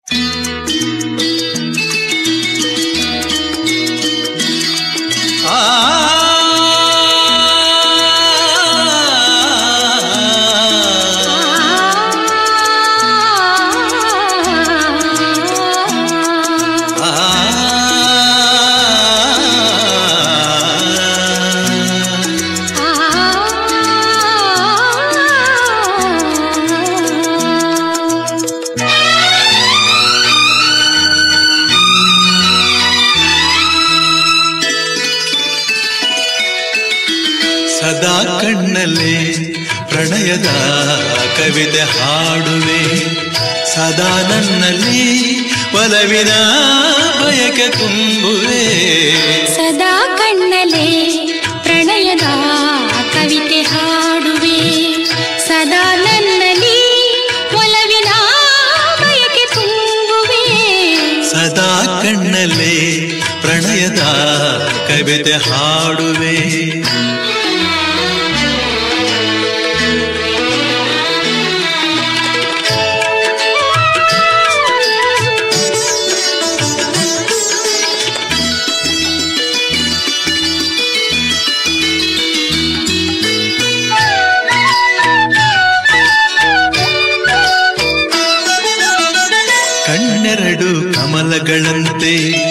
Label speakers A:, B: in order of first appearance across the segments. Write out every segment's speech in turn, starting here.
A: ಸದಾ ಕಣ್ಣಲ್ಲೇ ಪ್ರಣಯದ ಕವಿತೆ ಹಾಡುವೆ ಸದಾ ನನ್ನಲ್ಲಿ ಒಲವಿನ ಬಯಕೆ ತುಂಬುವೆ
B: ಸದಾ ಕಣ್ಣಲೆ ಪ್ರಣಯದ ಕವಿತೆ ಹಾಡುವೆ ಸದಾ ನನ್ನಲ್ಲಿ ಒಲವಿನ ಬಯಕೆ ತುಂಬುವೆ
A: ಸದಾ ಕಣ್ಣಲ್ಲೇ ಪ್ರಣಯದ ಕವಿತೆ ಹಾಡುವೆ ಕಣ್ಣೆರಡು ಕಮಲಗಳಂತೆ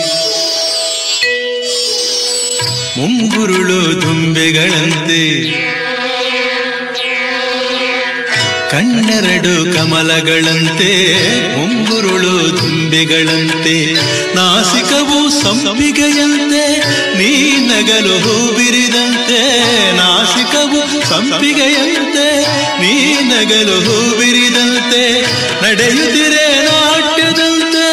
A: ಮುಂಗುರುಳು ದುಂಬೆಗಳಂತೆ ಕಣ್ಣೆರಡು ಕಮಲಗಳಂತೆ ಮುಂಗುರುಳು ದುಂಬೆಗಳಂತೆ ನಾಸಿಕವು ಸಂಪಿಗೆಯಂತೆ ನೀ ನಗಲು ಹೂ ಬಿರಿದಂತೆ ನಾಸಿಕವು ಸಂಪಿಗೆಯಂತೆ ನೀ ನಗಲು ಹೂ ಬಿರಿದಂತೆ ನಡೆಯುತ್ತಿರೆ ನಾಟ್ಯದಂತೆ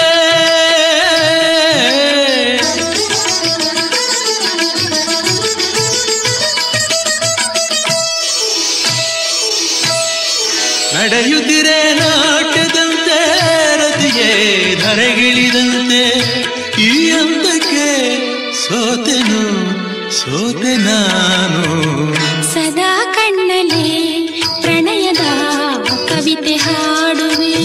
A: ನಡೆಯುತ್ತಿರೆ ನಾಟ್ಯದಂತೆ ರತಿಯೇ ಧರೆಗಿಳಿದಂತೆ ಈ ಅಂದಕ್ಕೆ ಸೋತೆನು ಸೋತೆ ನಾನು
B: ಸದಾ ಕಣ್ಣಲೆ ಪ್ರಣಯದ ಕವಿತೆ ಹಾಡುವೆ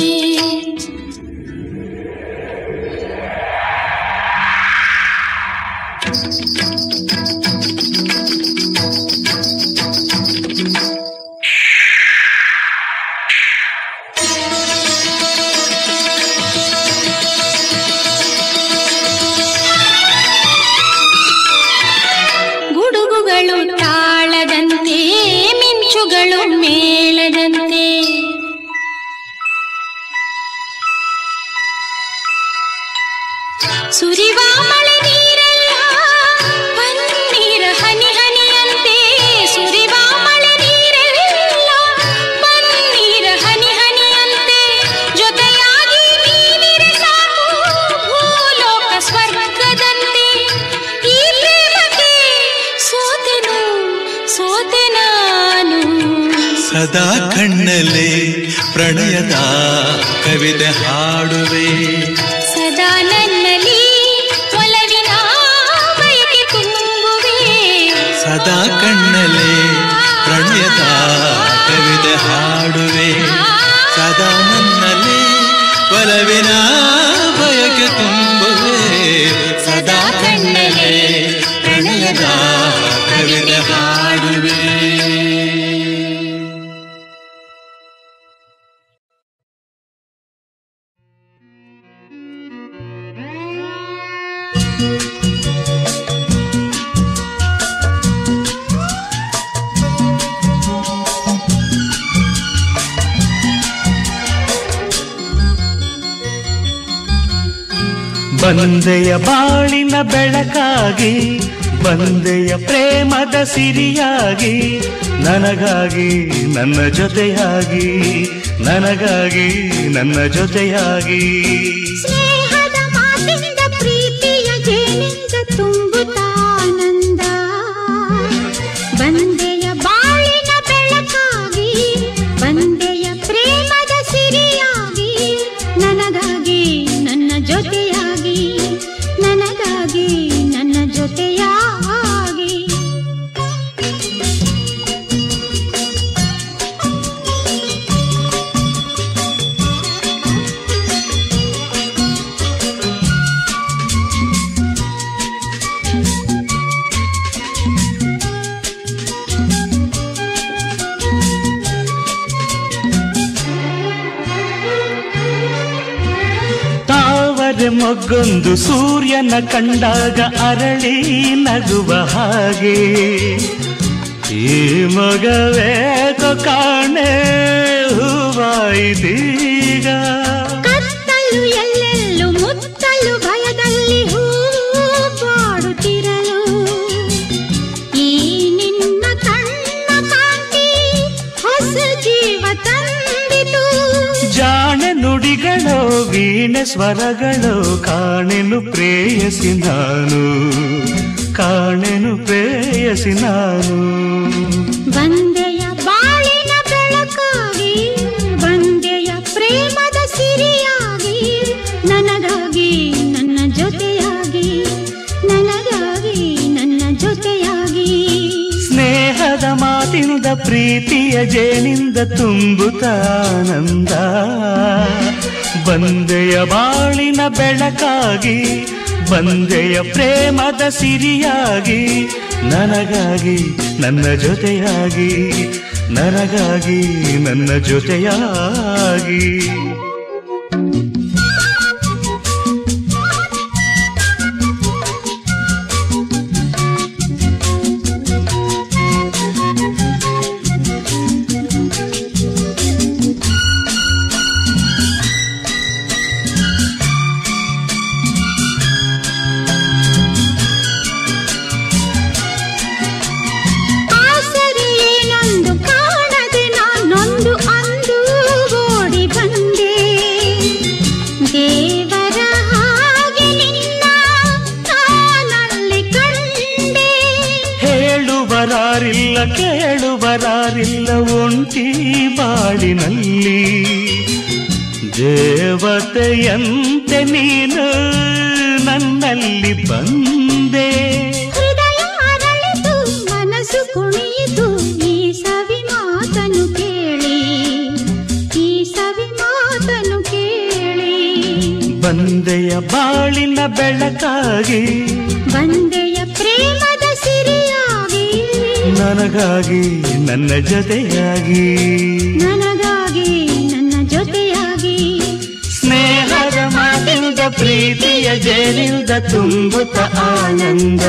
B: ಗುಡುಗುಗಳು ತಾಳದಂತೆ ಮಿಂಚುಗಳು ಮೇಳದಂತೆ ಸುರಿವ ಮಳೆ ನೀರೆಲ್ಲ ಪನ್ನೀರ ಹನಿ ಹನಿಯಂತೆ ಸುರಿವ ಮಳೆ ನೀರೆಲ್ಲ ಪನ್ನೀರ ಹನಿ ಹನಿಯಂತೆ ಜೊತೆಯಾಗಿ ನೀನಿರೆ ಸಾಕು ಭೂಲೋಕ ಸ್ವರ್ಗದಂತೆ ಈ ಪ್ರೇಮಕ್ಕೆ ಸೋತೆನು ಸೋತೆ ನಾನು
A: ಸದಾ ಕಣ್ಣಲ್ಲೇ ಪ್ರಣಯದ ಕವಿತೆ ಹಾಡುವೆ
B: ಸದಾ ನನ್ನಲ್ಲಿ ಒಲವಿನ ಬಯಕೆ ತುಂಬುವೆ
A: ಸದಾ ಕಣ್ಣಲ್ಲೇ ಪ್ರಣಯದ ಕವಿತೆ ಹಾಡುವೆ ಸದಾ ನನ್ನಲ್ಲಿ ಒಲವಿನ ಬಯಕೆ ತುಂಬುವೆ ಸದಾ ಕಣ್ಣಲ್ಲೇ ಪ್ರಣಯದ ಕವಿತೆ ಹಾಡುವೆ
C: ಬಂದೆಯ ಬಾಳಿನ ಬೆಳಕಾಗಿ ಬಂದೆಯ ಪ್ರೇಮದ ಸಿರಿಯಾಗಿ ನನಗಾಗಿ ನನ್ನ ಜೊತೆಯಾಗಿ ನನಗಾಗಿ ನನ್ನ ಜೊತೆಯಾಗಿ
B: ಸ್ನೇಹದ ಮಾತಿನಿಂದ ಪ್ರೀತಿಯ ಜೇನಿಂದ ತುಂಬುತ್ತಾನಂದ ಬಂದೆಯ ಬಾಳಿನ ಬೆಳಕಾಗಿ ಬಂದೆಯ ಪ್ರೇಮದ ಸಿರಿಯಾಗಿ ನನಗಾಗಿ ನನ್ನ ಜೊತೆಯಾಗಿ ನನಗಾಗಿ ನನ್ನ ಜೊತೆಯಾಗಿ
C: ಮದುವೆ ಮೊಗ್ಗೊಂದು ಸೂರ್ಯನ ಕಂಡಾಗ ಅರಳಿ ನಗುವ ಹಾಗೆ ಈ ಮಗವೇಕೋ ಕಾಣೆ ಹೂವಾಯಿದೀಗ
B: ಕತ್ತಲು ಎಲ್ಲೆಲ್ಲೂ ಮುತ್ತಲು ಭಯದಲ್ಲಿ ಹೂ ಬಾಡುತ್ತಿರಲು ಈ ನಿನ್ನ ಕಣ್ಣ ಕಾಂತಿ ಹೊಸ ಜೀವ ತಂದಿತು
C: ಜಾಣೆ ನುಡಿಗಳೋ ವೀಣೆ ಸ್ವರಗಳೋ ಕಾಣೆನು ಪ್ರೇಯಸಿ ನಾನು ಕಾಣೆನು ಪ್ರೇಯಸಿ ನಾನು
B: ಬಂದೆಯ ಬಾಳಿನ ಬೆಳಕಾಗಿ ಬಂದೆಯ ಪ್ರೇಮದ ಸಿರಿಯಾಗಿ ನನಗಾಗಿ ನನ್ನ ಜೊತೆಯಾಗಿ ನನಗಾಗಿ ನನ್ನ ಜೊತೆಯಾಗಿ
C: ಸ್ನೇಹದ ಮಾತಿನಿಂದ ಪ್ರೀತಿಯ ಜೇನಿಂದ ತುಂಬುತ್ತ ಆನಂದ ಬಂದೆಯ ಬಾಳಿನ ಬೆಳಕಾಗಿ ಬಂದೆಯ ಪ್ರೇಮದ ಸಿರಿಯಾಗಿ ನನಗಾಗಿ ನನ್ನ ಜೊತೆಯಾಗಿ ನನಗಾಗಿ ನನ್ನ ಜೊತೆಯಾಗಿ
B: ಆಸರೆ ಏನೊಂದು ಕಾಣದೆ ನಾನೊಂದು ಅಂದು ಓಡಿ ಬಂದೆ ದೇವರ ಹಾಗೆ ನಿನ್ನ ಕಾನಲ್ಲಿ ಕಂಡೆ
C: ಹೇಳುವರಾರಿಲ್ಲ ಕೇಳುವರಾರಿಲ್ಲ ಒಂಟಿ ಬಾಳಿನಲ್ಲಿ ದೇವತೆಯಂತೆ ನೀನು ನನ್ನಲ್ಲಿ ಬಂದೆ
B: ಹೃದಯ ಅರಳಿತು ಮನಸ್ಸು ಕುಣಿಯಿತು ಈ ಸವಿ ಮಾತನು ಕೇಳಿ ಈ ಸವಿ ಮಾತನು ಕೇಳಿ
C: ಬಂದೆಯ ಬಾಳಿನ ಬೆಳಕಾಗಿ
B: ಬಂದೆಯ ಪ್ರೇಮದ ಸಿರಿಯಾಗಿ
C: ನನಗಾಗಿ ನನ್ನ ಜೊತೆಯಾಗಿ
B: ನನಗಾಗಿ ನನ್ನ ಜೊತೆಯಾಗಿ
C: ಸ್ನೇಹದ ಮಾತಿಂದ ಪ್ರೀತಿಯ ಜೇನಿಂದ ತುಂಬುತ್ತ ಆನಂದ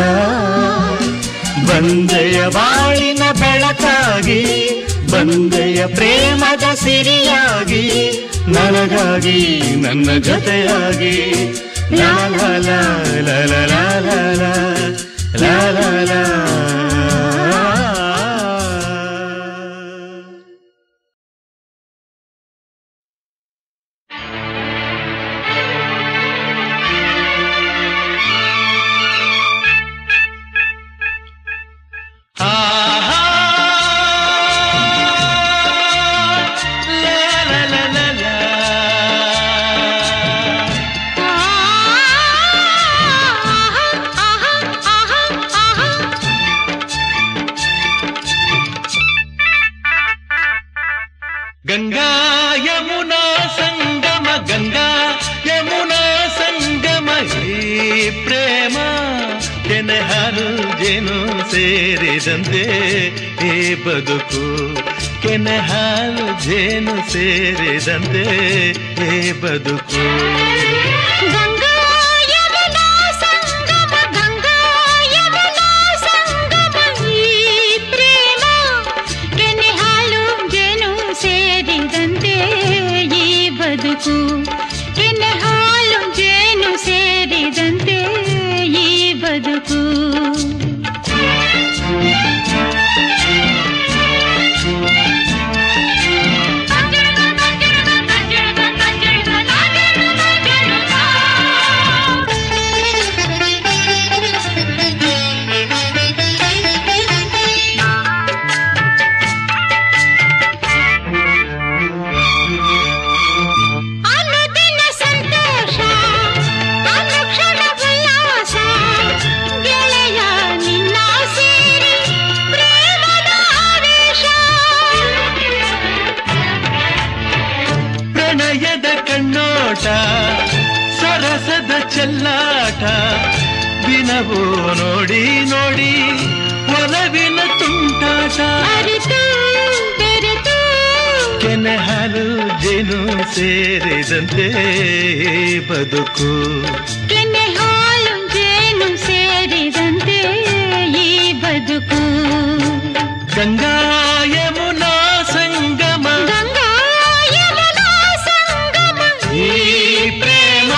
C: ಬಂದೆಯ ಬಾಳಿನ ಬೆಳಕಾಗಿ ಬಂದೆಯ ಪ್ರೇಮದ ಸಿರಿಯಾಗಿ ನನಗಾಗಿ ನನ್ನ ಜೊತೆಯಾಗಿ ಲಾ ಲಾ ಲಾ ಲಾ ಲಾ ಲಾ ಲಾ ಲಾ ಲಾ ಲಾ ಲಾ. ಆಹಾ ಲಾ ಲಾ ಲಾ ಲಾ ಲಾ. ಗಂಗಾ ಯಮುನಾ ಸಂಗಮ ಗಂಗಾ ಯಮುನಾ ಸಂಗಮ ಹೇ ಪ್ರೇಮ ಕೆನೆ ಹಾಲು ಜೇನು ಸೇರಿದಂತೆ ಹೇ ಬದುಕು ಕೆನೆ ಹಾಲು ಜೇನು ಸೇರಿದಂತೆ ಹೇ ಬದುಕು
B: ಗಂಗಾ ಯಮುನಾ ಸಂಗಮ ಗಂಗಾ ಯಮುನಾ ಸಂಗಮ ಈ ಪ್ರೇಮ ಕೆನೆ ಹಾಲು ಜೇನು ಸೇರಿದಂತೆ ಈ ಬದುಕು ಕೆನೆ ಹಾಲು ಜೇನು ಸೇರಿದಂತೆ ಈ ಬದುಕು ಅನುದಿನ ಸಂತೋಷ ಅನುಕ್ಷಣ ಉಲ್ಲಾಸ ಗೆಳೆಯ ನಿನ್ನ ಸೇರಿ ಪ್ರೇಮದ ಆವೇಶ
C: ಪ್ರಣಯದ ಕಣ್ಣೋಟ ಸರಸದ ಚೆಲ್ಲಾಟ ದಿನವೂ ನೋಡಿ ನೋಡಿ ಒಲವಿನ ತುಂಟಾಟ
B: ಅರಿತು ಬೆರೆತು
A: ಕೆನೆ ಹಾಲು ಜೇನು ಸೇರಿದಂತೆ ಬದುಕು
B: ಕೆನೆ ಹಾಲು ಜೇನು ಸೇರಿದಂತೆ ಈ ಬದುಕು
A: ಗಂಗಾ ಯಮುನಾ ಸಂಗಮ
B: ಗಂಗಾ ಯಮುನಾ ಸಂಗಮ
A: ಈ ಪ್ರೇಮ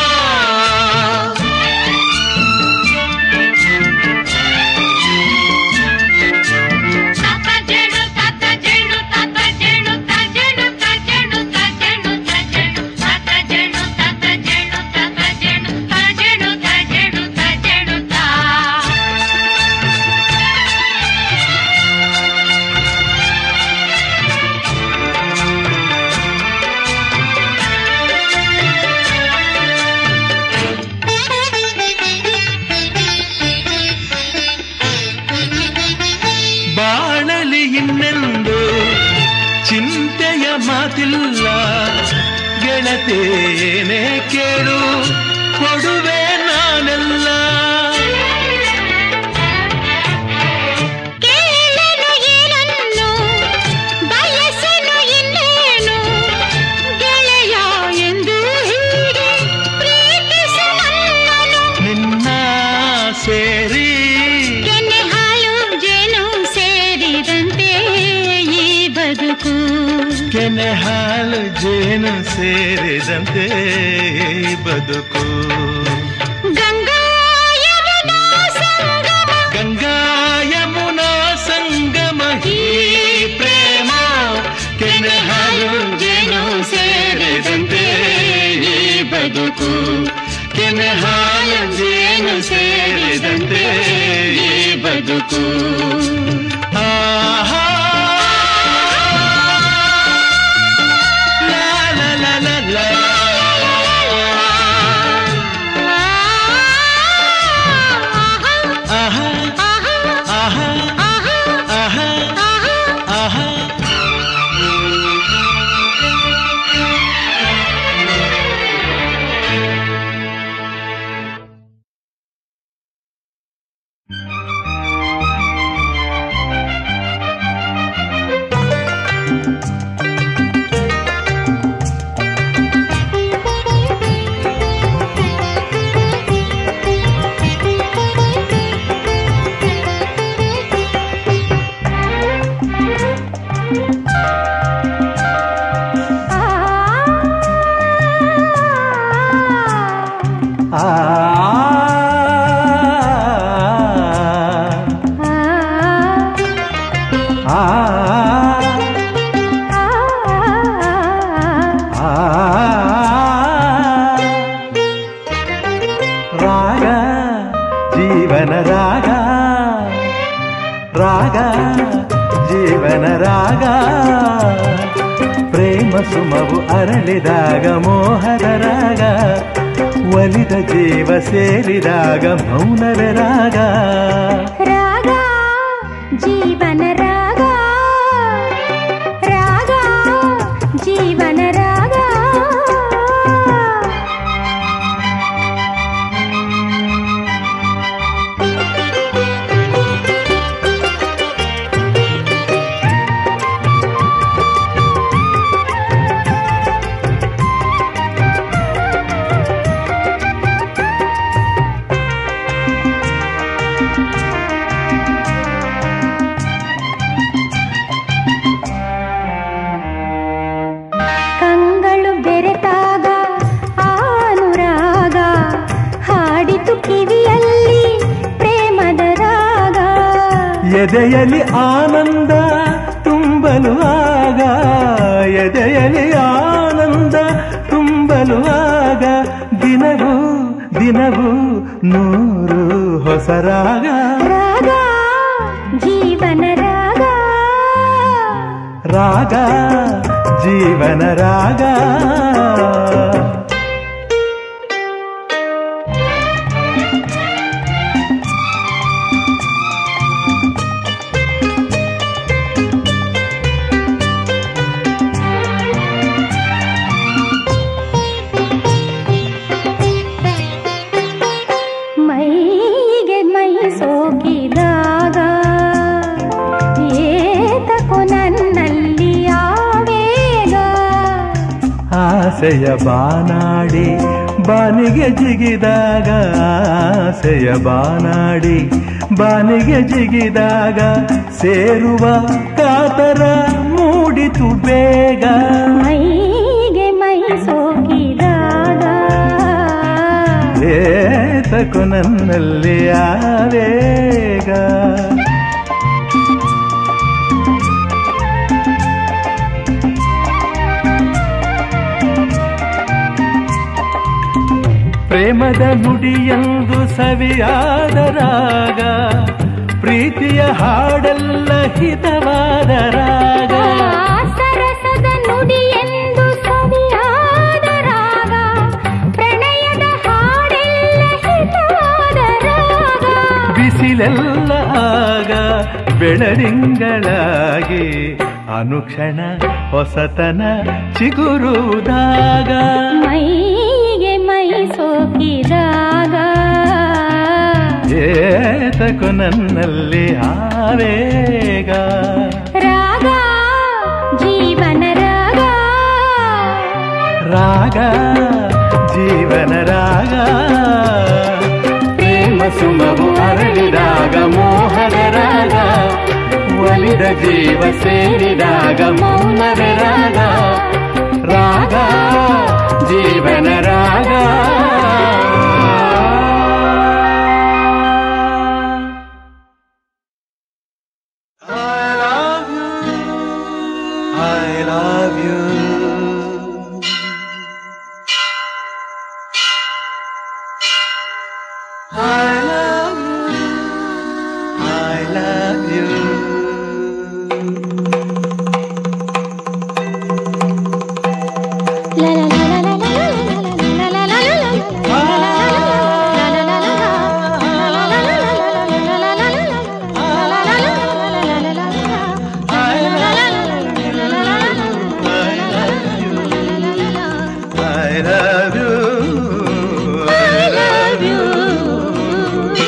B: ತಾತ ಜೇನು ತಾತ ಜೇನು ತಾತ ಜೇನು ತಾ ಜೇನು ತಾ ಜೇನು ತಾ ಜೇನು ತಾ ಜೇನು ತಾತ ಜೇನು ತಾತ ಜೇನು ತಾತ ಜೇನು ತಾ ಜೇನು ತಾ ಜೇನು ತಾ ಜೇನು ತಾ
A: ಬಾಳಲಿ ಇನ್ನೆಂದು ಚಿಂತೆಯ ಮಾತಿಲ್ಲ ಗೆಳತೇನೆ ಕೇಳು ಕೊಡುವೆ ನಾನೆಲ್ಲ
B: ಕೇಳಲು ಏನನ್ನು ಬಯಸಲು ಇನ್ನೇನು ಗೆಳೆಯ ಎಂದು ಹೀಗೆ ಪ್ರೀತಿಸುವನ್ನನು
A: ನಿನ್ನ ಸೇರಿ
B: ಕೆನೆ ಹಾಲು ಜೇನು ಸೇರಿದಂತೆ ಈ ಬದುಕು
A: ಕೆನೆ ಹಾಲು ಜೇನು ಸೇರಿದಂತೆ ಈ ಬದುಕು
B: ಗಂಗಾ ಯಮುನಾ ಸಂಗಮ
A: ಗಂಗಾ ಯಮುನಾ ಸಂಗಮ ಈ ಪ್ರೇಮ ಕೆನೆ ಹಾಲು ಜೇನು ಸೇರಿದಂತೆ ಈ ಬದುಕು ಕೆನೆ ಹಾಲು ಜೇನು ಸೇರಿದಂತೆ ಈ ಬದುಕು ಆಹಾ ಲಾ ಲಾ ಲಾ ಲಾ ಲಾ. ಆಹಾ ಆಹಾ ಆಹಾ ಆಹಾ ರಾಗ ಜೀವನ ರಾಗ ರಾಗ ಜೀವನ ರಾಗ ಪ್ರೇಮ ಸುಮವು ಅರಳಿದಾಗ ಮೋಹದ ರಾಗ ಒಲಿದ ಜೀವ ಸೇರಿದಾಗ ಮೌನವೇ ರಾಗ
B: ರಾಗ ಜೀವನ ರಾಗ ರಾಗ ಜೀವನ ರಾಗ ಕಂಗಳು ಬೆರೆತಾಗ ಆನುರಾಗ ಹಾಡಿತು ಕಿವಿಯಲ್ಲಿ ಪ್ರೇಮದ ರಾಗ
A: ಎದೆಯಲ್ಲಿ ಆನಂದ ತುಂಬಲು ಆಗ ಎದೆಯಲ್ಲಿ ಆನಂದ ತುಂಬಲು ಆಗ ದಿನವೂ ದಿನವೂ ನೂರು ಹೊಸ ರಾಗ
B: ರಾಗ ಜೀವನ ರಾಗ
A: ರಾಗ ಜೀವನ ರಾಗ
B: ಮೈಗೆ ಮೈ ಸೋಕಿದಾಗ ಏತಕೋ ನನ್ನಲ್ಲಿ ಆವೇಗ
D: ಆಸೆಯ ಬಾನಾಡಿ ಬಾನಿಗೆ ಜಿಗಿದಾಗ ಆಸೆಯ ಬಾನಾಡಿ ಬಾನಿಗೆ ಜಿಗಿದಾಗ ಸೇರುವ ಕಾತರ ಮೂಡಿತು ಬೇಗ
E: ಮೈಗೆ ಮೈ ಸೋಕಿದಾಗ
D: ಏತಕು ನನ್ನಲ್ಲಿ ಆವೇಗ ಪ್ರೇಮದ ನುಡಿಯೊಂದು ಸವಿಯಾದ ರಾಗ ಪ್ರೀತಿಯ ಹಾಡೆಲ್ಲ ಹಿತವಾದ ರಾಗ
E: ಸರಸದ ನುಡಿ ಎಂದು ಸವಿಯಾದ ರಾಗ ಪ್ರಣಯದ ಹಾಡೆಲ್ಲ ಹಿತವಾದ ರಾಗ
D: ಬಿಸಿಲೆಲ್ಲ ಆಗ ಬೆಳರಿಂಗಳಾಗಿ ಅನುಕ್ಷಣ ಹೊಸತನ ಚಿಗುರುವುದಾಗ
E: ಮೈಗೆ ಮೈ ಸೋಕಿದಾಗ
D: ಏತಕು ನನ್ನಲ್ಲಿ ಆವೇಗ
E: ರಾಗ ಜೀವನ ರಾಗ
D: ರಾಗ ಜೀವನ ರಾಗ ಪ್ರೇಮ ಸುಮವು ಅರಳಿದಾಗ ಮೋಹದ ರಾಗ ಒಲಿದ ಜೀವ ಸೇರಿದಾಗ ಮೌನದ ರಾಗ ರಾಗ ಜೀವನ ರಾಗ
C: I love you. I love you. I love you. I love you. I love you. I love you.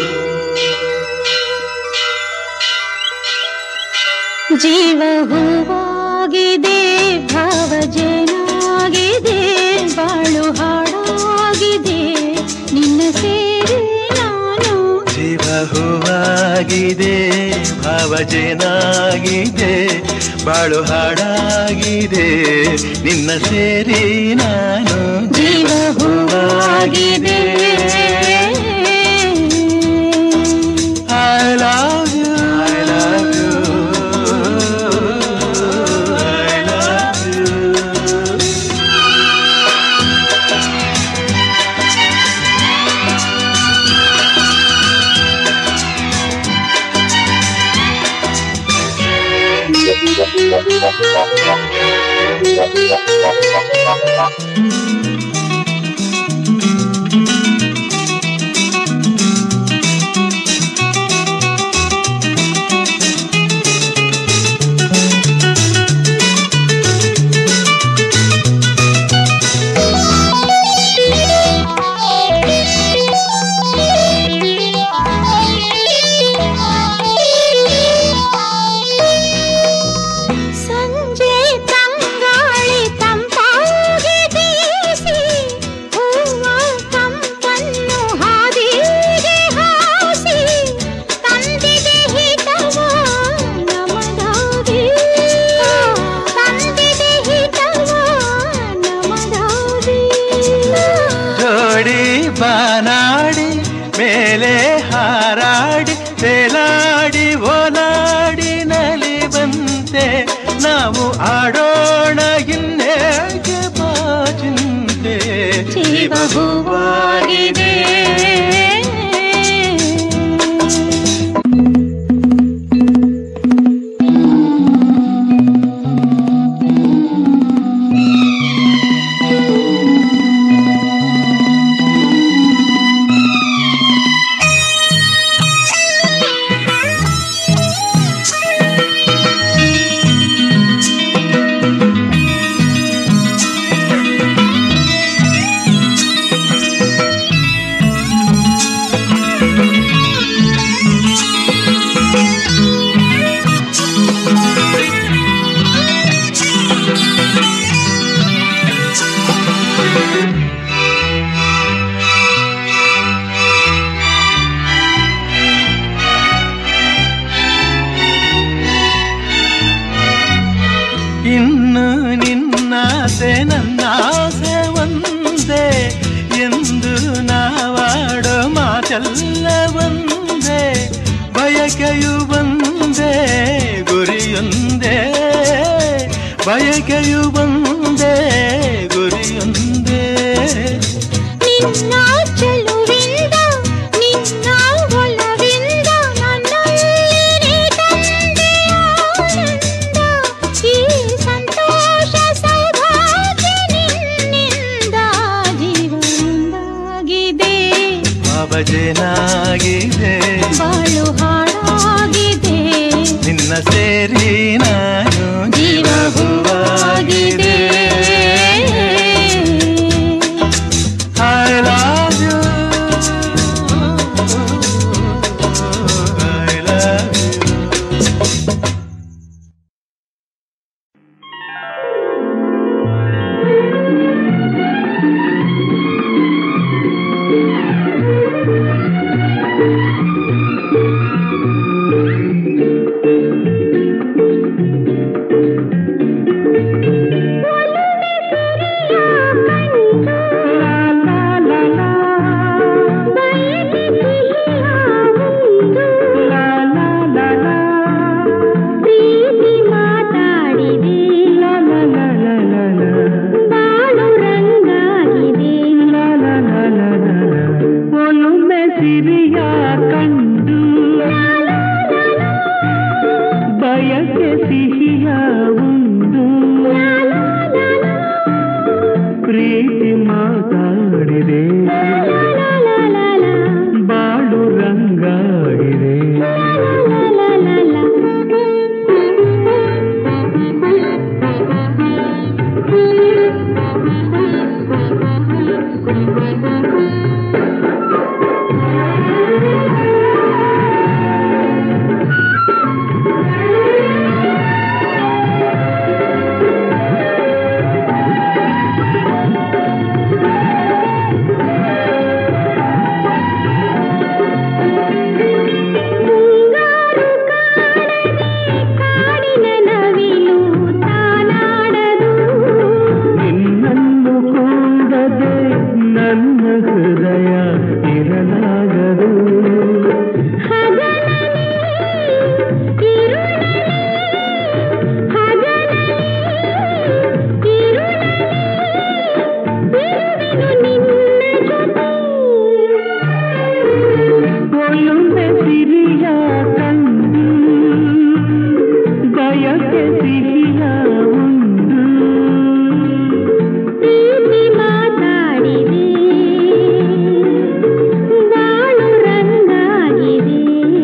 E: ಜೀವ ಹೂವಾಗಿದೆ ಭಾವ ಜೇನಾಗಿದೆ ಬಾಳು ಹಾಡಾಗಿದೆ ನಿನ್ನ ಸೇರಿ ನಾನು
C: ಜೀವ ಹೂವಾಗಿದೆ ಭಾವಜೇನಾಗಿದೆ ಬಾಳು ಹಾಡಾಗಿದೆ ನಿನ್ನ ಸೇರಿ ನಾನು
E: ಜೀವ ಹೂವಾಗಿದೆ
C: I love you. I love you. I love you.
E: ಸಂಜೆ ತಂಗಾಳಿ ತಂಪಾಗಿ ಬೀಸಿ ಹೂವ ಕಂಪನ್ನು ಹಾದಿಗೆ ಹಾಸಿ ತಂದಿದೆ ಹಿತವ ನಮದಾಗಿ ತಂದಿದೆ ಹಿತವ ನಮದಾಗಿ
C: ಜೋಡಿ ಬಾನಾಡಿ ಮೇಲೆ ಹಾರಾಡಿ ತೇಲಾಡಿ ಓಲಾಡಿ ನಲಿ ಬಂತೆ ನಾವು ಆಡೋಣ ಇನ್ನೇಗೆ ಬಾಚಿಂತೆ
E: ಜೀವ ಹೂವಾಗಿದೆ
C: ಎಲ್ಲ ಒಂದೇ ಬಯಕೆಯು ಒಂದೇ ಗುರಿಯೊಂದೇ ಬಯಕೆಯು ಒಂದೇ ಗುರಿಯೊಂದೇ
E: ನಿನ್ನ ಚೆಲುವಿಂದ ನಿನ್ನ ಒಲವಿಂದ ನನ್ನಲ್ಲಿ ತಂದೆ ಆನಂದ ಈ ಸಂತೋಷ ಸೌಭಾಗ್ಯ ನಿನ್ನಿಂದ ಜೀವನದಾಗಿದೆ
C: ಅವಜನಾಗಿದೆ
E: ಬಾಳು ಹಾಡಾಗಿದೆ
C: ನಿನ್ನ ಸೇರಿ ನಾನು
E: ಜೀವ ಹೂವಾಗಿದೆ
C: I love you. I love you.
E: ಪ್ರೀತಿ ಮಾತಾಡಿದೆ ಬಾಳು ರಂಗಾಗಿದೆ
D: ಒಲುಮೆ ಸಿರಿಯ ಕಂಡು ಬಯಕೆ ಸಿಹಿಯ ಉಂಡು ಪ್ರೀತಿ ಮಾತಾಡಿದೆ ಬಾಳು ರಂಗಾಗಿದೆ
E: ಕಾಡಿನ ನವಿಲು ತಾನಾಡದು
D: ನಿನ್ನನ್ನು ಕೂಡದೆ ನನ್ನ ಹೃದಯ ಇರಲಾಗದು ಒಲುಮೆ ಸಿರಿಯ ಕಂಡು ಬಯಕೆ ಸಿಹಿಯ ಉಂಡು
E: ಮಾತಾಡಿದೆ ಬಾಳು ರಂಗಾಗಿದೆ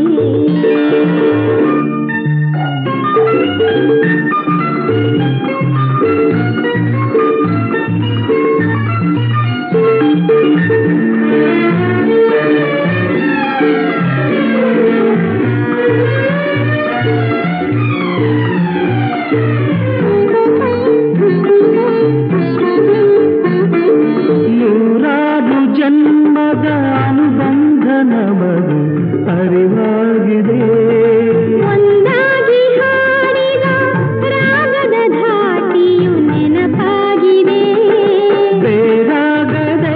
D: ನೂರಾರು ಜನ್ಮದ ಅನುಬಂಧ ನಮದು ಅರಿವಾಗಿದೆ
E: ಒಂದಾಗಿ ಹಾಡಿದ ರಾಗದ ಧಾಟಿಯು ನೆನಪಾಗಿದೆ
D: ಬೇರಾಗದೆ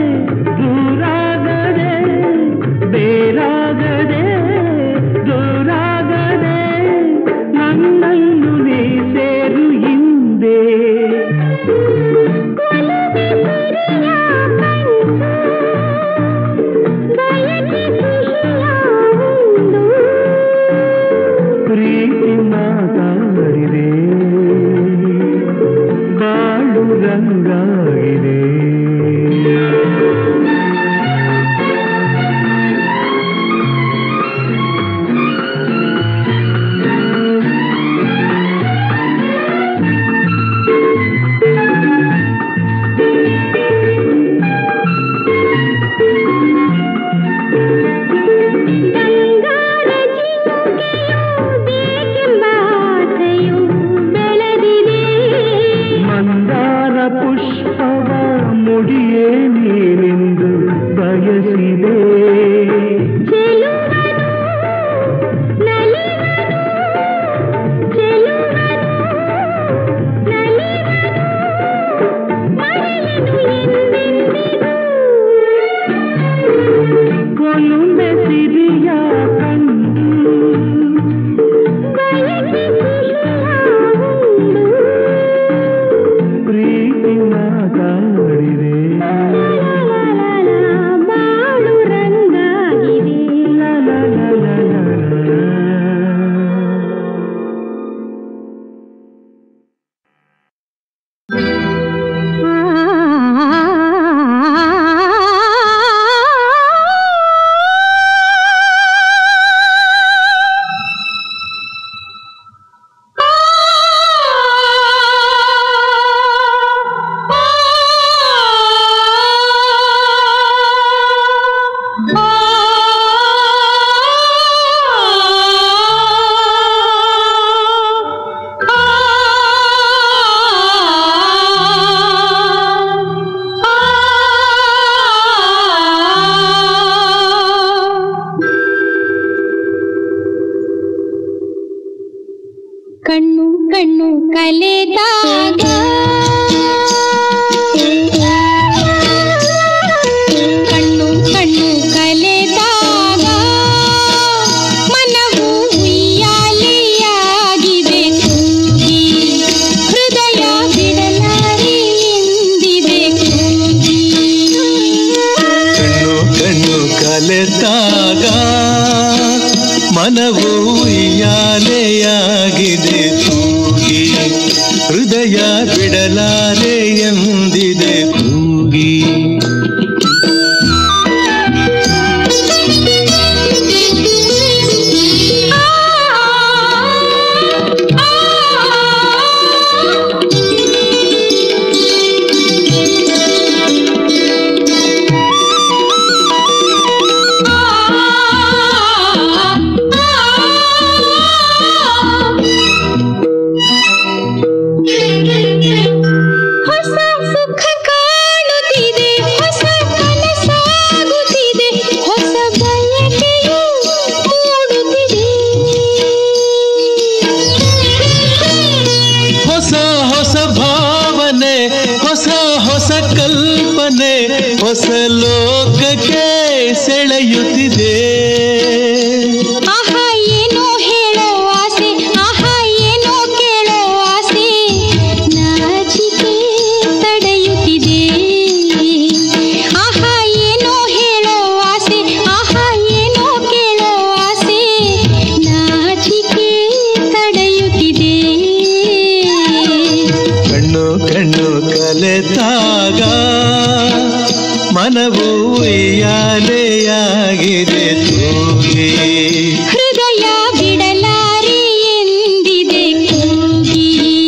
D: ದೂರಾಗದೆ ಬೇರಾಗದೆ ದೂರಾಗದೆ ನನ್ನನ್ನು ನೀ ಸೇರು ಹಿಂದೆ
E: ಬಯಕೆ ಸಿಹಿಯ ಉಂಡು
D: ಪ್ರೀತಿ ಮಾತಾಡಿದೆ ಬಾಳು ರಂಗಾಗಿದೆ
E: ಬಂಗಾರ ಜಿಂಕೆಯು ಬೇಕೆಂಬ ಆಸೆಯು ಬೆಳೆದಿದೆ
D: ಮಂದಾರ ಪುಷ್ಪವ ಮುಡಿಯೇ ನೀನೆಂದು ಬಯಸಿದೆ
E: ಚೆಲುವನು ನಲಿವನು ಚೆಲುವನು ನಲಿವನು ಮರೆಯನು ಎಂದೆಂದಿಗೂ
C: ಕಲೆತಾಗ ಮನವು ಯಾಲೆಯಾಗಿದೆ ತೂಗಿ ಹೃದಯ ಬಿಡಲಾರೆ ಎಂದಿದೆ ತೂಗಿ
E: ಹೊಸ ಸುಖ ಕಾಣುತ್ತಿದೆ ಹೊಸ ಕನಸಾಗುತ್ತಿದೆ ಹೊಸ ಬಯಕೆಯು ಮೂಡುತ್ತಿದೆ
C: ಹೊಸ ಹೊಸ ಭಾವನೆ ಹೊಸ ಹೊಸ ಕಲ್ಪನೆ ಹೊಸ ಲೋಕಕ್ಕೆ ಸೆಳೆಯುತ್ತಿದೆ
E: ಆಹಾ ಏನೋ ಹೇಳೋ ಆಸೆ ಆಹಾ ಏನೋ ಕೇಳೋ ಆಸೆ ನಾಚಿಕೆ ತಡೆಯುತ್ತಿದೆ ಆಹಾ ಏನೋ ಹೇಳೋ ಆಸೆ ಆಹಾ ಏನೋ ಕೇಳೋ ಆಸೆ ನಾಚಿಕೆ ತಡೆಯುತ್ತಿದೆ
C: ಕಣ್ಣು ಕಣ್ಣು ಕಲೆತಾಗ ಮನವು ಯಾಲೆಯಾಗಿದೆ ತೂಗಿ
E: ಹೃದಯ ಬಿಡಲಾರೆ ಎಂದಿದೆ ಕೂಗಿ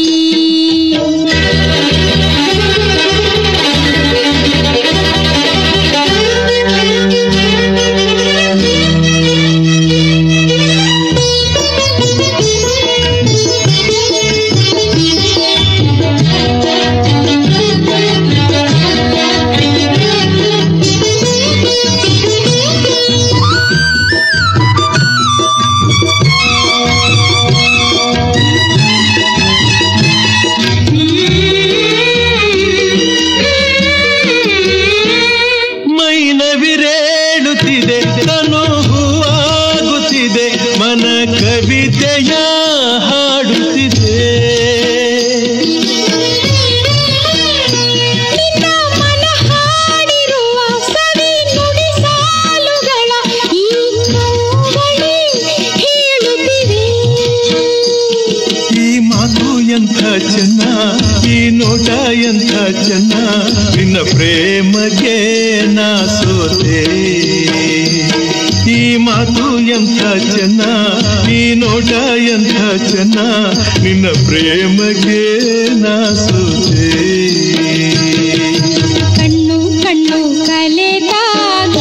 C: ಮೈನವಿರೇಳುತ್ತಿದೆ ತನು ಹೂವಾಗುತ್ತಿದೆ ಮನ ಕವಿತೆಯ ಹಾಡುತ್ತಿದೆ
E: ನಿನ್ನ ಮನ ಹಾಡಿರುವ ಸವಿ ನುಡಿ ಸಾಲುಗಳ ಈ ಕಂಗಳೇ ಹೇಳುತ್ತಿವೆ
C: ಈ ಮಾತು ಎಂಥ ಚೆನ್ನ ಈ ನೋಟ ಎಂಥ ಚೆನ್ನ ನಿನ್ನ ಪ್ರೇಮಗೆ ನಾ ಸೋತೆ ಈ ಮಾತು ಎಂಥ ಚೆನ್ನ ಈ ನೋಟ ಎಂಥ ಚೆನ್ನ ನಿನ್ನ ಪ್ರೇಮಗೆ ನಾ ಸೋತೆ
E: ಕಣ್ಣು ಕಣ್ಣು ಕಲೆದಾಗ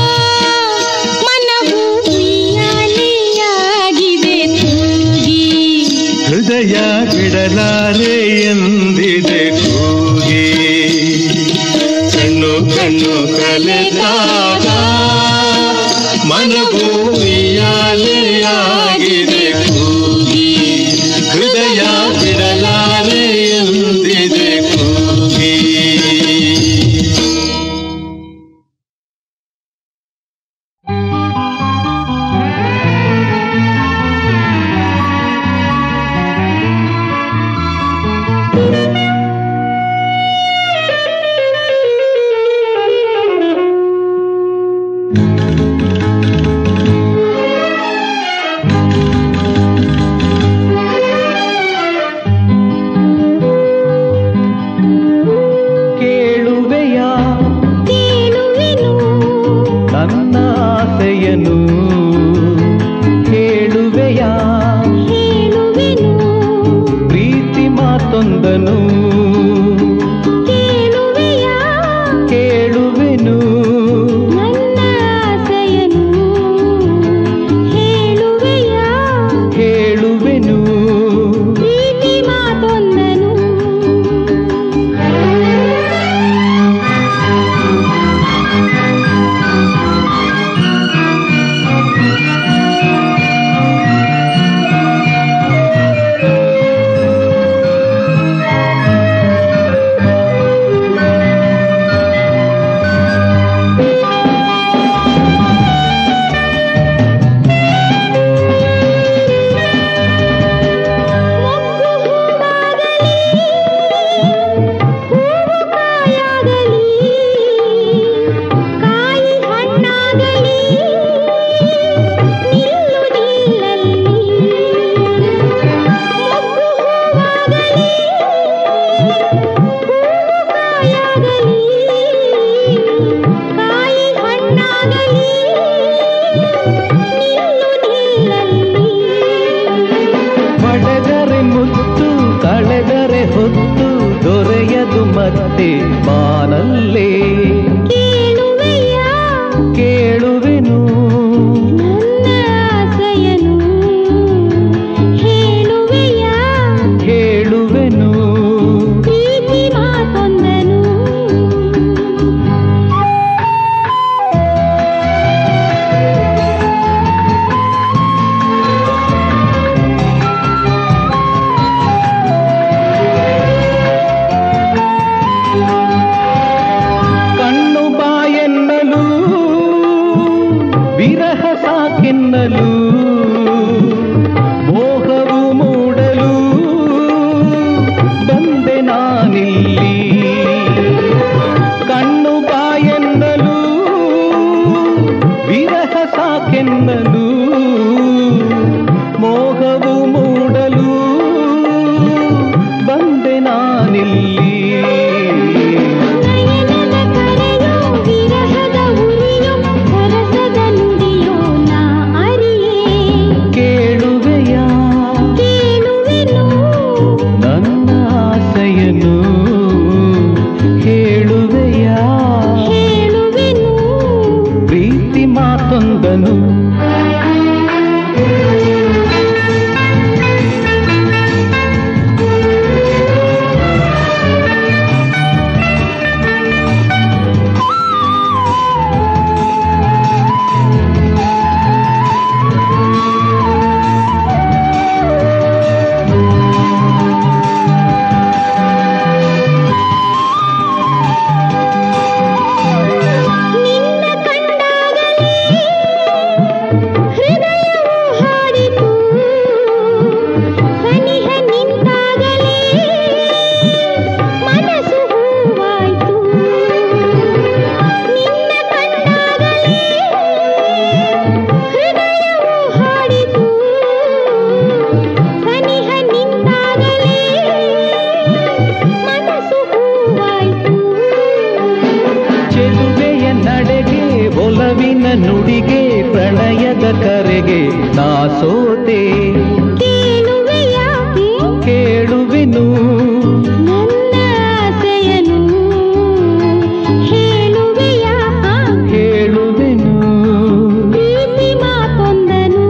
E: ಮನವು ಉಯ್ಯಾಲೆಯಾಗಿದೆ ತೂಗಿ
C: ಹೃದಯ ಬಿಡಲಾರೆ ಎಂದಿದೆ ಕೂಗಿ ಕಣ್ಣು ಕಣ್ಣು ಕಲೆದಾಗ ಮನವು ಯಾಲೆಯಾಗಿದೆ ಕೂಗಿ ಹೃದಯ ಬಿಡಲಾರೆ ಎಂದಿದೆ ಕೂಗಿ ಕೇಳುವೆಯ
E: ಕೇಳುವೆನು
C: ನನ್ನ ಆಸೆಯನು ಕೇಳುವೆಯ
E: ಹೇಳುವೆನು
C: ಪ್ರೀತಿ ಮಾತೊಂದನು
E: ಕೇಳುವೆಯ
C: ಕೇಳುವೆನು
E: ನನ್ನ ಆಸೆಯನು ಹೇಳುವೆಯ
C: ಕೇಳುವೆನು
E: ಪ್ರೀತಿ ಮಾತೊಂದನು
D: ಸಾಕೆನ್ನಲು ಮೋಹವು ಮೂಡಲು ಬಂದೆ ನಾನಿಲ್ಲಿ ಕಣ್ಣು ಬಾಯೆನ್ನಲು ವಿರಹ ಸಾಕೆನ್ನಲು ಮೋಹವು ಮೂಡಲು ಬಂದೆ ನಾನಿಲ್ಲಿ
E: ನಯನದ ಕರೆಯೋ ವಿರಹದ ಉರಿಯೋ ಸರಸದ ನುಡಿಯೋ ನಾ ಅರಿಯೇ
D: ಕೇಳುವೆಯ
E: ಕೇಳುವೆನು
D: ನನ್ನ ಆಸೆಯನ್ನು ಹೇಳುವೆಯ
E: ಹೇಳುವೆನು
D: ಪ್ರೀತಿ ಮಾತೊಂದನು
E: ನಿನ್ನ ಕಂಡಾಗಲೇ ಹೃದಯವು ಹಾಡಿತು ಸನಿಹ ನಿಂತಾಗಲೇ ಮನಸ್ಸು ಹೂವಾಯ್ತು ನಿನ್ನ ಕಂಡಾಗಲೇ ಹೃದಯವು ಹಾಡಿತು ಸನಿಹ ನಿಂತಾಗಲೇ ಮನಸ್ಸು ಹೂವಾಯ್ತು
D: ಚೆಲುವೆಯ ನಡೆಗೆ ಒಲವಿನ ನುಡಿಗೆ ಪ್ರಣಯದ ಕರೆಗೆ ನಾ ಸೋತೆ
E: ಕೇಳುವೆಯ
D: ಕೇಳುವೆನು
E: ನನ್ನ ಆಸೆಯನು ಹೇಳುವೆಯ
D: ಹೇಳುವೆನು
E: ಪ್ರೀತಿ ಮಾತೊಂದನು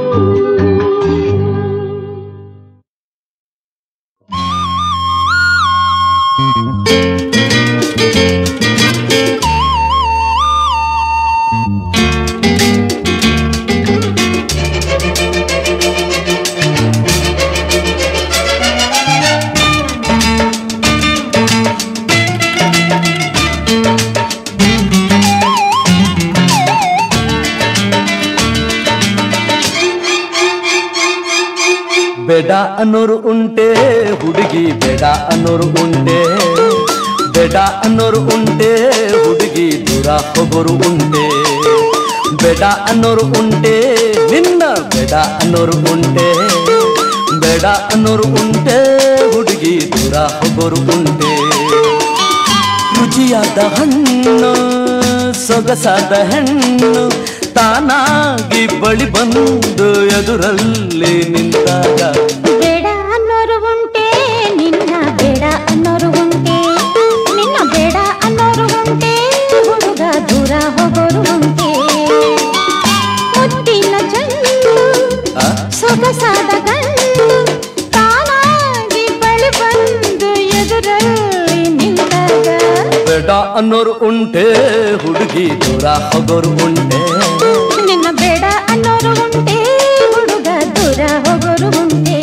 C: ಬೇಡ ಅನ್ನೋರು ಉಂಟೆ ಹುಡುಗಿ ಬೇಡ ಅನ್ನೋರು ಉಂಟೆ ಬೇಡ ಅನ್ನೋರು ಉಂಟೆ ಹುಡುಗಿ ದೂರ ಹೋಗೋರು ಉಂಟೆ ಬೇಡ ಅನ್ನೋರು ಉಂಟೆ ನಿನ್ನ ಬೇಡ ಅನ್ನೋರು ಉಂಟೆ ಬೇಡ ಅನ್ನೋರು ಉಂಟೆ ಹುಡುಗಿ ದೂರ ಹೋಗೋರು ಉಂಟೆ ರುಚಿಯಾದ ಹಣ್ಣು ಸೊಗಸಾದ ಹೆಣ್ಣು ತಾನಾಗಿ ಬಳಿ ಬಂದು ಎದುರಲ್ಲಿ ನಿಂತಾಗ
E: ಬೇಡ ಅನ್ನೋರು ಉಂಟೆ ನಿನ್ನ ಬೇಡ ಅನ್ನೋರು ಉಂಟೆ ನಿನ್ನ ಬೇಡ ಅನ್ನೋರು ಉಂಟೆ ಹುಡುಗ ದೂರ ಹೋಗೋರು ಉಂಟೆ ಮುತ್ತಿನ ಚೆಂಡು
C: ಆ?
E: ಸೊಗಸಾದ ಗಂಡು ತಾನಾಗಿ ಬಳಿ ಬಂದು ಎದುರಲ್ಲಿ ನಿಂತಾಗ
C: ಬೇಡ ಅನ್ನೋರು ಉಂಟೆ ಹುಡುಗಿ ದೂರ ಹೋಗೋರು ಉಂಟೆ
E: ನಿನ್ನ ಬೇಡ ಅನ್ನೋರು ಉಂಟೆ ಹುಡುಗ ದೂರ ಹೋಗೋರು ಉಂಟೆ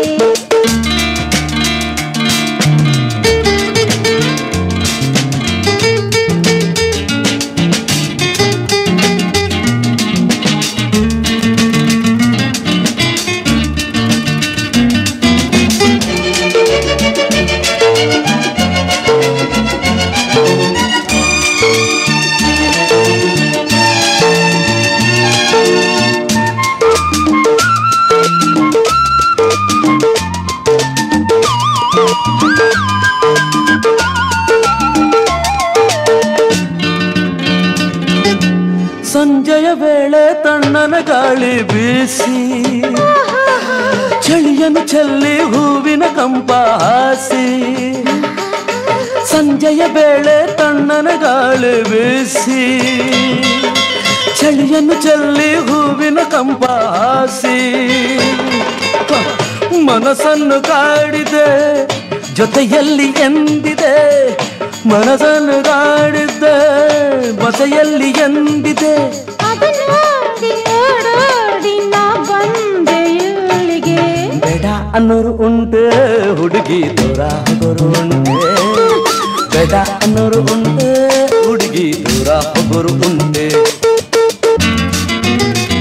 C: ಸಂಜೆಯ ವೇಳೆ ತಣ್ಣನ ಗಾಳಿ ಬೀಸಿ ಚಳಿಯನ್ನು ಚೆಲ್ಲಿ ಹೂವಿನ ಕಂಪ ಹಾಸಿ ಸಂಜೆಯ ವೇಳೆ ತಣ್ಣನ ಗಾಳಿ ಬೀಸಿ ಚಳಿಯನ್ನು ಚೆಲ್ಲಿ ಹೂವಿನ ಕಂಪ ಹಾಸಿ ಹ, ಮನಸ್ಸನ್ನು ಕಾಡಿದೆ ಜೊತೆಯಲ್ಲಿ ಎಂದಿದೆ ಮನಸ್ಸನ್ನು ಕಾಡಿದ್ದೆ ಬಸೆಯಲ್ಲಿ ಎಂದಿದೆ
E: ಅದನ್ನ ನೋಡಿ ಓಡೋಡಿ ನಾ ಬಂದೆ ಇಲ್ಲಿಗೆ
C: ಬೇಡ ಅನ್ನೋರು ಉಂಟೆ ಹುಡುಗಿ ದೂರ ಹೋಗೋರು ಉಂಟೆ ಬೇಡ ಅನ್ನೋರು ಉಂಟೆ ಹುಡುಗಿ ದೂರ ಹೋಗೋರು ಉಂಟೆ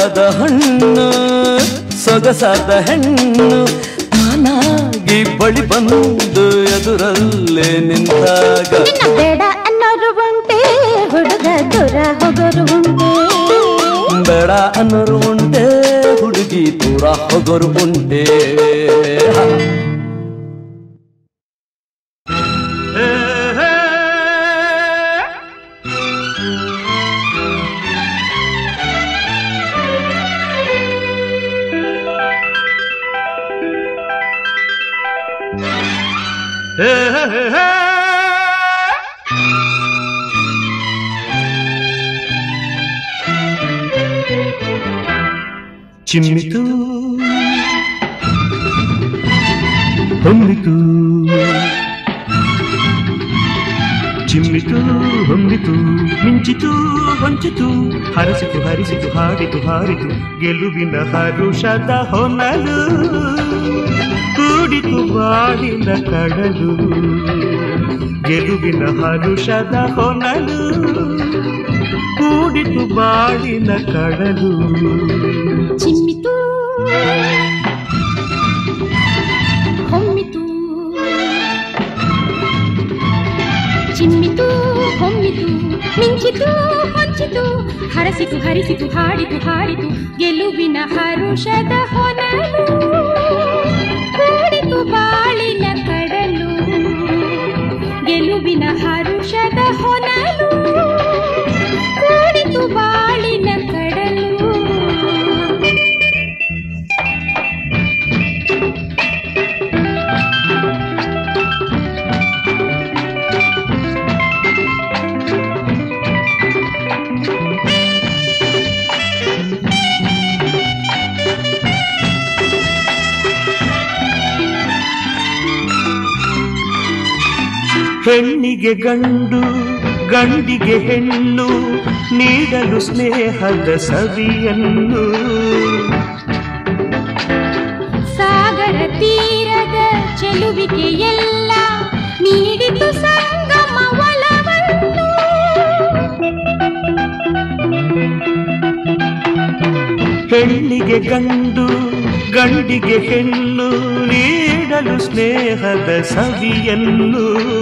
C: ಸೊಬಗಾದ ಹಣ್ಣು ಸೊಗಸಾದ ಹೆಣ್ಣು ತಾನಾಗಿ ಬಳಿ ಬಂದು ಎದುರಲ್ಲೇ ನಿಂತಾಗ
E: ನಿನ್ನ ಬೇಡ ಅನ್ನೋರು ಉಂಟೆ ಹುಡುಗ ದೂರ ಹೋಗೋರು ಉಂಟೆ
C: ಬೇಡ ಅನ್ನೋರು ಉಂಟೆ ಹುಡುಗಿ ದೂರ ಹೋಗೋರು ಉಂಟೆ
A: ಚಿಮ್ಮಿತು ಹೊಮ್ಮಿತು ಚಿಮ್ಮಿತು ಹೊಮ್ಮಿತು ಮಿಂಚಿತು ಹೊಂಚಿತು ಹರಸಿತು ಹರಿಸಿತು ಹಾಡಿತು ಹಾರಿತು ಗೆಲುವಿನ ಹರುಷದ ಹೊನಲು ಕೂಡಿತು ಬಾಡಿನ ಕಡಲು ಗೆಲುವಿನ ಹರುಷದ ಹೊನಲು ಕೂಡಿತು ಬಾಳಿನ ಕಡಲು
E: ಚಿಮ್ಮಿತು ಹೊಮ್ಮಿತು ಚಿಮ್ಮಿತು ಹೊಮ್ಮಿತು ಮಿಂಚಿತು ಹೊಂಚಿತು ಹರಸಿತು ಹರಿಸಿತು ಹಾಡಿತು ಹಾರಿತು ಗೆಲುವಿನ ಹರುಷದ ಹೊನಲು ಕೂಡಿತು ಬಾಳಿನ ಕಡಲು ಗೆಲುವಿನ ಹರುಷದ ಹೊನಲು ಕೂಡಿತು ಬಾಳಿನ ಕಡಲು
A: ಹೆಣ್ಣಿಗೆ ಗಂಡು ಗಂಡಿಗೆ ಹೆಣ್ಣು ನೀಡಲು ಸ್ನೇಹದ ಸವಿಯನ್ನು
E: ಸಾಗರ ತೀರದ ಚೆಲುವಿಕೆಯೆಲ್ಲ ನೀಡಿತು ಸಂಗಮ ಒಲವನ್ನು
A: ಹೆಣ್ಣಿಗೆ ಗಂಡು ಗಂಡಿಗೆ ಹೆಣ್ಣು ನೀಡಲು ಸ್ನೇಹದ ಸವಿಯನ್ನು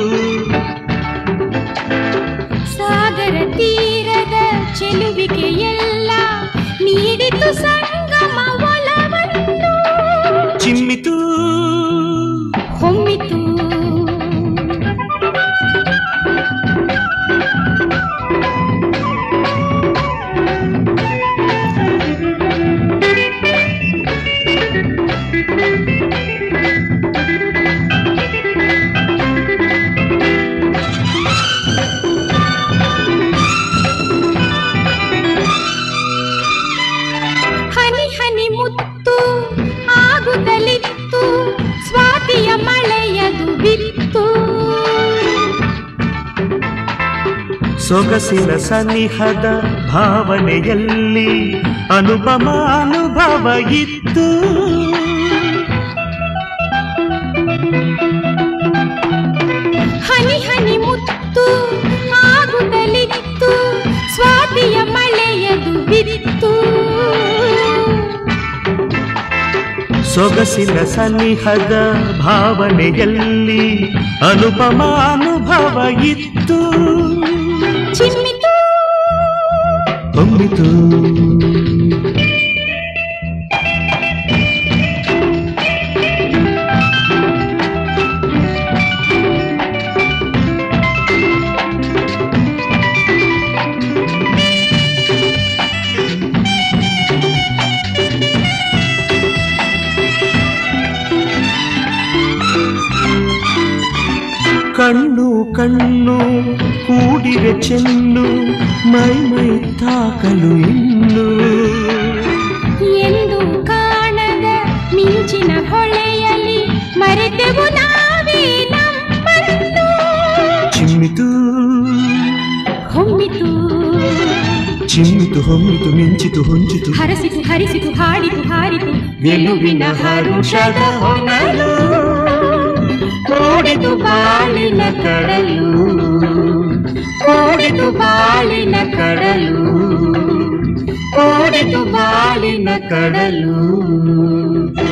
E: ಸಾಗರ ತೀರದ ಚೆಲುವಿಕೆಯೆಲ್ಲ ನೀಡಿತು ಸಂಗಮ ಒಲವನ್ನು
A: ಚಿಮ್ಮಿತು
E: ಹೊಮ್ಮಿತು ಹನಿ ಹನಿ ಮುತ್ತು ಆಗುತ್ತಲಿತ್ತು ಸ್ವಾತಿಯ ಮಳೆಯದು ಬಿತ್ತು
A: ಸೊಗಸಿನ ಸನಿಹದ ಭಾವನೆಯಲ್ಲಿ ಅನುಪಮ ಅನುಭವ ಇತ್ತು
E: ಹನಿ ಹನಿ ಮುತ್ತು ಆಗುತ್ತಲಿತ್ತು ಸ್ವಾತಿಯ ಮಳೆಯದು ಬಿತ್ತು
A: ಸೊಗಸಿನ ಸನಿಹದ ಭಾವನೆಯಲ್ಲಿ ಅನುಪಮ ಅನುಭವ ಇತ್ತು
E: ಚಿಮ್ಮಿತು
A: ಹೊಮ್ಮಿತು ಕಣ್ಣು ಕಣ್ಣು ಕೂಡಿರೆ ಚೆನ್ನು ಮೈ ಮೈ ತಾಕಲು ಇನ್ನು
E: ಎಂದು ಕಾಣದ ಮಿಂಚಿನ ಹೊಳೆಯಲಿ ಮರೆತೆವು ನಾವೇ ನಮ್ಮನ್ನು
A: ಚಿಮ್ಮಿತು
E: ಹೊಮ್ಮಿತು
A: ಚಿಮ್ಮಿತು ಹೊಮ್ಮಿತು ಮಿಂಚಿತು ಹೊಂಚಿತು
E: ಹರಸಿತು ಹರಿಸಿತು ಹಾಡಿತು ಹಾರಿತು
A: ಗೆಲುವಿನ ಹರುಷದ ಹೊನಲು ಕೂಡಿತು ಬಾಳಿನ ಕಡಲು ಕೂಡಿತು ಬಾಳಿನ ಕಡಲು ಓಡಿತು ಬಾಳಿನ ಕಡಲು